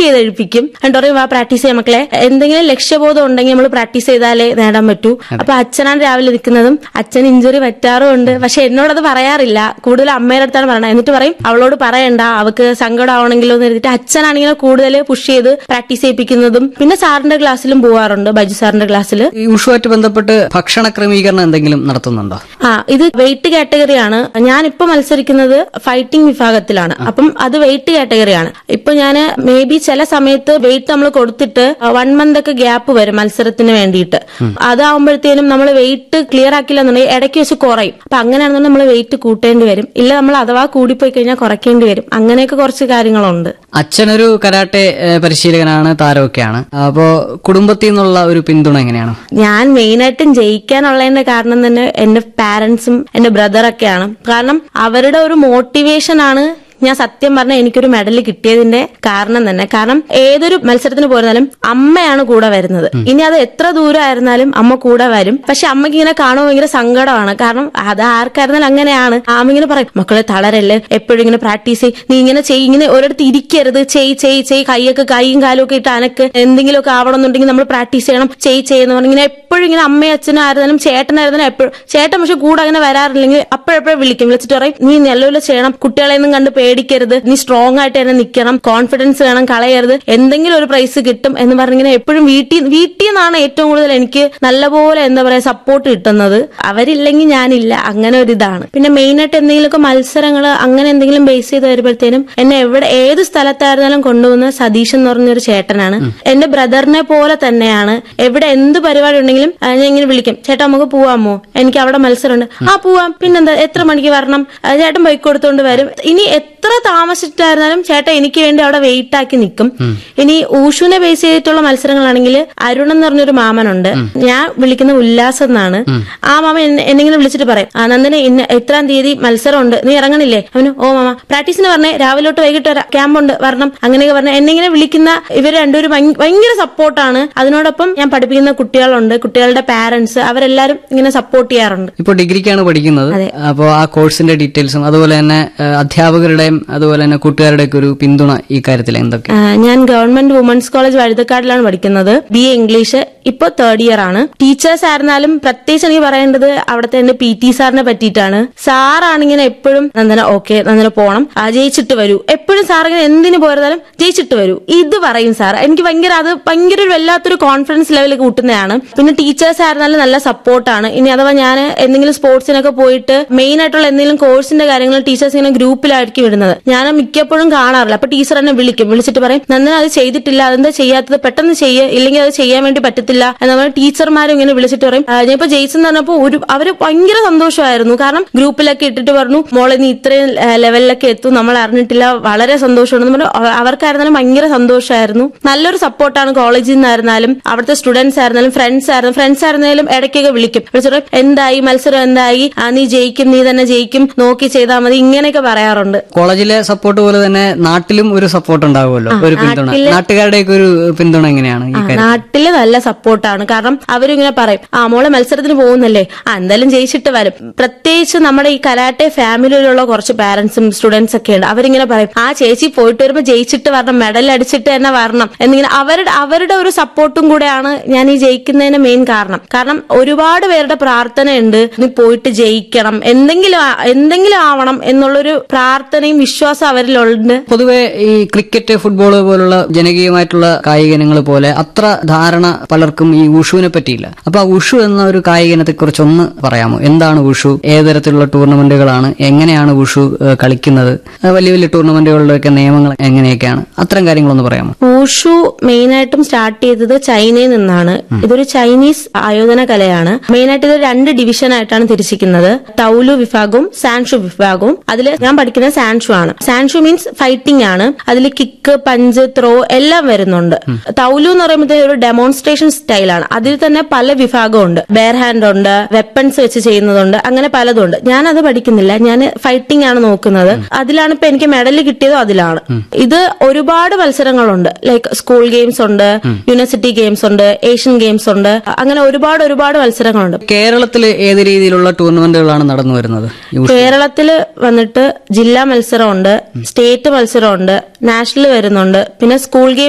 ചെയ്ത് എഴുപ്പിക്കും എന്നിട്ട് പറയും വാ പ്രാക്ടീസ് ചെയ്യാം മക്കളെ എന്തെങ്കിലും ലക്ഷ്യബോധം ഉണ്ടെങ്കിൽ നമ്മൾ പ്രാക്ടീസ് ചെയ്താലേ നേടാൻ പറ്റൂ അപ്പൊ അച്ഛനാണ് രാവിലെ നിൽക്കുന്നതും അച്ഛൻ ഇഞ്ചുറി പറ്റാറുമുണ്ട് പക്ഷെ എന്നോടത് പറയാറില്ല കൂടുതൽ അമ്മയുടെ അടുത്താണ് പറയണത് എന്നിട്ട് പറയും അവളോട് പറയണ്ട അവക്ക് സങ്കടമാവണമെങ്കിലോ എന്ന് കരുതിയിട്ട് അച്ഛനാണെങ്കിൽ കൂടുതൽ പുഷ് ചെയ്ത് പ്രാക്ടീസ് ചെയ്യിപ്പിക്കുന്നതും പിന്നെ സാറിന്റെ ക്ലാസ്സിലും പോവാറുണ്ട് ബൈജു സാറിന്റെ ക്ലാസ്സിൽ ഈ ഉഷുമായിട്ട് ബന്ധപ്പെട്ട് ഭക്ഷണ ക്രമീകരണം എന്തെങ്കിലും നടത്തുന്നുണ്ടോ ആ ഇത് വെയിറ്റ് കാറ്റഗറിയാണ് ഞാൻ ഇപ്പൊ മത്സരിക്കുന്നത് ഫൈറ്റിംഗ് വിഭാഗത്തിലാണ് അപ്പം അത് വെയിറ്റ് കാറ്റഗറിയാണ് ഇപ്പൊ ഞാൻ മേ ബി ചില സമയത്ത് വെയിറ്റ് നമ്മൾ കൊടുത്തിട്ട് വൺ മന്ത് ഒക്കെ ഗ്യാപ്പ് വരും മത്സരത്തിന് വേണ്ടിയിട്ട് അതാവുമ്പോഴത്തേനും നമ്മൾ വെയിറ്റ് ക്ലിയർ ആക്കില്ല എന്നുണ്ടെങ്കിൽ ഇടയ്ക്ക് വെച്ച് കുറയും അപ്പൊ അങ്ങനെയാണെന്നുണ്ടെങ്കിൽ നമ്മൾ വെയിറ്റ് കൂട്ടേണ്ടി വരും ഇല്ല നമ്മൾ അഥവാ കൂടിപ്പോയി കഴിഞ്ഞാൽ കുറയ്ക്കേണ്ടി വരും അങ്ങനെയൊക്കെ കുറച്ച് കാര്യങ്ങളുണ്ട് അച്ഛനൊരു കരാട്ടെ ഏഹ്, പരിശീലകനാണ് താരമൊക്കെയാണ് അപ്പോ കുടുംബത്തിൽ നിന്നുള്ള ഒരു പിന്തുണ എങ്ങനെയാണ് ഞാൻ മെയിനായിട്ടും ജയിക്കാനുള്ളതിന്റെ കാരണം തന്നെ എന്റെ പാരന്റ്സും എന്റെ ബ്രദറൊക്കെയാണ് കാരണം അവരുടെ ഒരു മോട്ടിവേഷൻ ആണ് ഞാൻ സത്യം പറഞ്ഞ എനിക്കൊരു മെഡൽ കിട്ടിയതിന്റെ കാരണം തന്നെ കാരണം ഏതൊരു മത്സരത്തിന് പോയിരുന്നാലും അമ്മയാണ് കൂടെ വരുന്നത് ഇനി അത് എത്ര ദൂരമായിരുന്നാലും അമ്മ കൂടെ വരും പക്ഷെ അമ്മയ്ക്ക് ഇങ്ങനെ കാണുമ്പോൾ ഭയങ്കര സങ്കടമാണ് കാരണം അത് ആർക്കായിരുന്നാലും അങ്ങനെയാണ് അമ്മ ഇങ്ങനെ പറയും മക്കളെ തളരല്ലേ എപ്പോഴും ഇങ്ങനെ പ്രാക്ടീസ് ചെയ് നീ ഇങ്ങനെ ചെയ് ഇങ്ങനെ ഒരിടത്ത് ഇരിക്കരുത് ചെയ് ചെയ് ചെയ് കൈയൊക്കെ കൈയും കാലും ഒക്കെ ഇട്ട് അനക്ക് എന്തെങ്കിലുമൊക്കെ ആവണമെന്നുണ്ടെങ്കിൽ നമ്മൾ പ്രാക്ടീസ് ചെയ്യണം ചെയ് ചെയ്യുന്ന പറഞ്ഞ് ഇങ്ങനെ എപ്പോഴും ഇങ്ങനെ അമ്മയും അച്ഛനും ആയിരുന്നാലും ചേട്ടനായിരുന്നാലും എപ്പോഴും ചേട്ടൻ പക്ഷെ കൂടെ അങ്ങനെ വരാറില്ലെങ്കിൽ അപ്പോഴെപ്പോഴും വിളിക്കും വിളിച്ചിട്ട് പറയും നീ നല്ലപോലെ ചെയ്യണം കുട്ടികളെ ഒന്നും കണ്ട് പേടിക്കരുത് നീ സ്ട്രോങ് ആയിട്ട് തന്നെ നിൽക്കണം കോൺഫിഡൻസ് വേണം കളയരുത് എന്തെങ്കിലും ഒരു പ്രൈസ് കിട്ടും എന്ന് പറഞ്ഞിങ്ങനെ എപ്പോഴും വീട്ടിൽ വീട്ടിൽ നിന്നാണ് ഏറ്റവും കൂടുതൽ എനിക്ക് നല്ലപോലെ എന്താ പറയാ സപ്പോർട്ട് കിട്ടുന്നത് അവരില്ലെങ്കിൽ ഞാനില്ല അങ്ങനെ ഒരു ഇതാണ് പിന്നെ മെയിൻ ആയിട്ട് എന്തെങ്കിലുമൊക്കെ മത്സരങ്ങൾ അങ്ങനെ എന്തെങ്കിലും ബേസ് ചെയ്ത് വരുമ്പോഴത്തേനും എന്നെ എവിടെ ഏത് സ്ഥലത്തായിരുന്നാലും കൊണ്ടുപോകുന്ന സതീഷ് എന്ന് പറഞ്ഞൊരു ചേട്ടനാണ് എന്റെ ബ്രദറിനെ പോലെ തന്നെയാണ് എവിടെ എന്ത് പരിപാടി ഉണ്ടെങ്കിലും ആ, ഞാൻ ഇങ്ങനെ വിളിക്കും ചേട്ടാ നമുക്ക് പോവാമോ എനിക്ക് അവിടെ മത്സരമുണ്ട് ആ പോവാം പിന്നെന്താ എത്ര മണിക്ക് വരണം ആ, ചേട്ടൻ ബൈക്ക് കൊടുത്തോണ്ട് വരും ഇനി എത്ര താമസിച്ചിട്ടായിരുന്നാലും ചേട്ടൻ എനിക്ക് വേണ്ടി അവിടെ വെയിറ്റ് ആക്കി നിൽക്കും ഇനി ഊഷുവിനെ ബേസ് ചെയ്തിട്ടുള്ള മത്സരങ്ങളാണെങ്കിൽ അരുൺ എന്ന് പറഞ്ഞൊരു മാമനുണ്ട് ഞാൻ വിളിക്കുന്ന ഉല്ലാസ് എന്നാണ് ആ മാമ എന്നെ എന്നെങ്കിലും വിളിച്ചിട്ട് പറയും ആ നന്ദന ഇന്ന് എത്രാം തീയതി മത്സരമുണ്ട് നീ ഇറങ്ങണില്ലേ അവന് ഓ മാമ പ്രാക്ടീസിന് പറഞ്ഞേ രാവിലെ തൊട്ട് വൈകിട്ട് വരാം ക്യാമ്പുണ്ട് വരണം അങ്ങനെയൊക്കെ പറഞ്ഞ എന്നെങ്ങനെ വിളിക്കുന്ന ഇവർ രണ്ടുപേരും ഭയങ്ക- ഭയങ്കര സപ്പോർട്ടാണ് അതിനോടൊപ്പം ഞാൻ പഠിപ്പിക്കുന്ന കുട്ടികളുണ്ട് കുട്ടികളുടെ പാരന്റ്സ് അവരെല്ലാരും ഇങ്ങനെ സപ്പോർട്ട് ചെയ്യാറുണ്ട് ഇപ്പൊ ഡിഗ്രിക്കാണ് പഠിക്കുന്നത് അപ്പോൾ ആ കോഴ്സിന്റെ ഡീറ്റെയിൽസും അതുപോലെ തന്നെ ഏഹ്, അധ്യാപകരുടെയും അതുപോലെ തന്നെ കൂട്ടുകാരുടെയൊക്കെ ഒരു പിന്തുണ ഈ കാര്യത്തിൽ എന്തൊക്കെ ആ, ഞാൻ ഗവൺമെന്റ് വുമൻസ് കോളേജ് വഴുതക്കാടിലാണ് പഠിക്കുന്നത് ബി എ ഇംഗ്ലീഷ് ഇപ്പൊ തേർഡ് ഇയർ ആണ് ടീച്ചേഴ്സ് ആയിരുന്നാലും പ്രത്യേകിച്ച് എനിക്ക് പറയേണ്ടത് അവിടുത്തെ എന്റെ പി ടി സാറിനെ പറ്റിയിട്ടാണ് സാറാണിങ്ങനെ എപ്പോഴും നന്ദന ഓക്കെ നന്ദന പോണം ആ, ജയിച്ചിട്ട് വരൂ എപ്പോഴും സാർ ഇങ്ങനെ എന്തിനു പോയിരുന്നാലും ജയിച്ചിട്ട് വരൂ ഇത് പറയും സാർ എനിക്ക് ഭയങ്കര അത് ഭയങ്കര ഒരു വല്ലാത്തൊരു കോൺഫിഡൻസ് ലെവൽ കൂട്ടുന്നതാണ് പിന്നെ ടീച്ചേഴ്സ് ആയിരുന്നാലും നല്ല സപ്പോർട്ടാണ് ഇനി അഥവാ ഞാൻ എന്തെങ്കിലും സ്പോർട്സിനൊക്കെ പോയിട്ട് മെയിൻ ആയിട്ടുള്ള എന്തെങ്കിലും കോഴ്സിന്റെ കാര്യങ്ങൾ ടീച്ചേഴ്സ് ഇങ്ങനെ ഗ്രൂപ്പിലായിരിക്കും ഇടുന്നത് ഞാൻ മിക്കപ്പോഴും കാണാറില്ല അപ്പൊ ടീച്ചർ എന്നെ വിളിക്കും വിളിച്ചിട്ട് പറയും നന്ദന അത് ചെയ്തിട്ടില്ല അതെന്താ ചെയ്യാത്തത് പെട്ടെന്ന് ചെയ്യ് ഇല്ലെങ്കിൽ അത് ചെയ്യാൻ വേണ്ടി പറ്റത്തില്ല എന്ന് പറഞ്ഞ ടീച്ചർമാരും ഇങ്ങനെ വിളിച്ചിട്ട് പറയും "ആ, ഞാനിപ്പോ ജയിച്ചെന്ന് പറഞ്ഞപ്പോ ഒരു അവര് ഭയങ്കര സന്തോഷമായിരുന്നു കാരണം ഗ്രൂപ്പിലൊക്കെ ഇട്ടിട്ട് പറഞ്ഞു മോളെ നീ ഇത്രയും ആ, ലെവലിലൊക്കെ എത്തും നമ്മൾ അറിഞ്ഞിട്ടില്ല വളരെ സന്തോഷമുണ്ടെന്ന് പറഞ്ഞു അവ- അവർക്കായിരുന്നാലും ഭയങ്കര സന്തോഷമായിരുന്നു നല്ലൊരു സപ്പോർട്ടാണ് കോളേജിൽ നിന്നായിരുന്നാലും അവിടുത്തെ സ്റ്റുഡൻസ് ആയിരുന്നാലും ഫ്രണ്ട്സ് ആയിരുന്നു ഫ്രണ്ട്സ് ആയിരുന്നാലും ഇടയ്ക്കൊക്കെ വിളിക്കും വിളിച്ചിട്ട് പറയും, എന്തായി മത്സരം എന്തായി ആ, നീ ജയിക്കും നീ തന്നെ ജയിക്കും നോക്കി ചെയ്താൽ മതി ഇങ്ങനെയൊക്കെ പറയാറുണ്ട് കോളേജിലെ സപ്പോർട്ട് പോലെ തന്നെ നാട്ടിലും ഒരു സപ്പോർട്ട് ഉണ്ടാവുമല്ലോ ഒരു പിന്തുണ നാട്ടുകാരുടെയൊക്കെ ഒരു പിന്തുണ എങ്ങനെയാണ് ഈ കാര്യം നാട്ടില് നല്ല സപ്പോർട്ടാണ് കാരണം അവരിങ്ങനെ പറയും ആ മോളെ മത്സരത്തിന് പോകുന്നല്ലേ ആ എന്തായാലും ജയിച്ചിട്ട് വരും പ്രത്യേകിച്ച് നമ്മുടെ ഈ കരാട്ടെ ഫാമിലിയിലുള്ള കുറച്ച് പാരന്റ്സും സ്റ്റുഡൻസ് ഒക്കെ ഉണ്ട് അവരിങ്ങനെ പറയും ആ ചേച്ചി പോയിട്ട് വരുമ്പോ ജയിച്ചിട്ട് വരണം മെഡൽ അടിച്ചിട്ട് തന്നെ വരണം എന്നിങ്ങനെ അവരുടെ അവരുടെ ഒരു സപ്പോർട്ടും കൂടെയാണ് ഞാൻ ഈ ജയിക്കുന്നതിന് മെയിൻ കാരണം കാരണം ഒരുപാട് പേരുടെ പ്രാർത്ഥനയുണ്ട് നീ പോയിട്ട് ജയിക്കണം എന്തെങ്കിലും ആ- എന്തെങ്കിലും ആവണം എന്നുള്ളൊരു പ്രാർത്ഥനയും വിശ്വാസം അവരിലുണ്ട് പൊതുവെ ഈ ക്രിക്കറ്റ് ഫുട്ബോൾ പോലുള്ള ജനകീയമായിട്ടുള്ള കായിക ഇനങ്ങൾ പോലെ അത്ര ധാരണ പലർക്കും ഈ ഉഷുവിനെ പറ്റിയില്ല അപ്പൊ ആ ഉഷു എന്ന ഒരു കായിക ഇനത്തെ കുറിച്ച് ഒന്ന് പറയാമോ എന്താണ് ഉഷു ഏത് തരത്തിലുള്ള ടൂർണമെന്റുകളാണ് എങ്ങനെയാണ് ഉഷു ഏഹ്, കളിക്കുന്നത് ഏഹ്, വലിയ വലിയ ടൂർണമെന്റുകളുടെയൊക്കെ നിയമങ്ങൾ എങ്ങനെയൊക്കെയാണ് അത്തരം കാര്യങ്ങളൊന്ന് പറയാമോ ഊഷു മെയിനായിട്ടും സ്റ്റാർട്ട് ചെയ്തത് ചൈനയിൽ നിന്നാണ് ഇതൊരു ചൈനീസ് ആയോധന കലയാണ് മെയിനായിട്ട് ഇത് രണ്ട് ഡിവിഷൻ ആയിട്ടാണ് തിരിച്ചിരിക്കുന്നത് തൗലു വിഭാഗവും സാൻഷു വിഭാഗവും അതിൽ ഞാൻ പഠിക്കുന്നത് സാൻഷു ആണ് സാൻഷു മീൻസ് ഫൈറ്റിംഗ് ആണ് അതിൽ കിക്ക് പഞ്ച് ത്രോ എല്ലാം വരുന്നുണ്ട് തൗലു എന്ന് പറയുമ്പോൾ ഒരു ഡെമോൺസ്ട്രേഷൻ സ്റ്റൈലാണ് അതിൽ തന്നെ പല വിഭാഗമുണ്ട് ബെയർ ഹാൻഡ് ഉണ്ട് വെപ്പൺസ് വെച്ച് ചെയ്യുന്നതുണ്ട് അങ്ങനെ പലതും ഉണ്ട് ഞാൻ അത് പഠിക്കുന്നില്ല ഞാൻ ഫൈറ്റിംഗ് ആണ് നോക്കുന്നത് അതിലാണ് ഇപ്പൊ എനിക്ക് മെഡൽ കിട്ടിയതും അതിലാണ് ഇത് ഒരുപാട് മത്സരങ്ങളുണ്ട് ലൈക്ക് സ്കൂൾ ഗെയിംസ് ഉണ്ട് യൂണിവേഴ്സിറ്റി ഗെയിംസ് ഉണ്ട് ഏഷ്യൻ ഗെയിംസ് ഉണ്ട് അങ്ങനെ ഒരുപാട് ഒരുപാട് മത്സരങ്ങളുണ്ട് കേരളത്തിൽ ഏത് രീതിയിലുള്ള ടൂർണമെന്റുകളാണ് നടന്നു വരുന്നത് ഈ ഉഷു കേരളത്തില് വന്നിട്ട് ജില്ലാ മത്സരമുണ്ട് സ്റ്റേറ്റ് മത്സരമുണ്ട് നാഷണൽ വരുന്നുണ്ട് പിന്നെ സ്കൂൾ ഗെയിം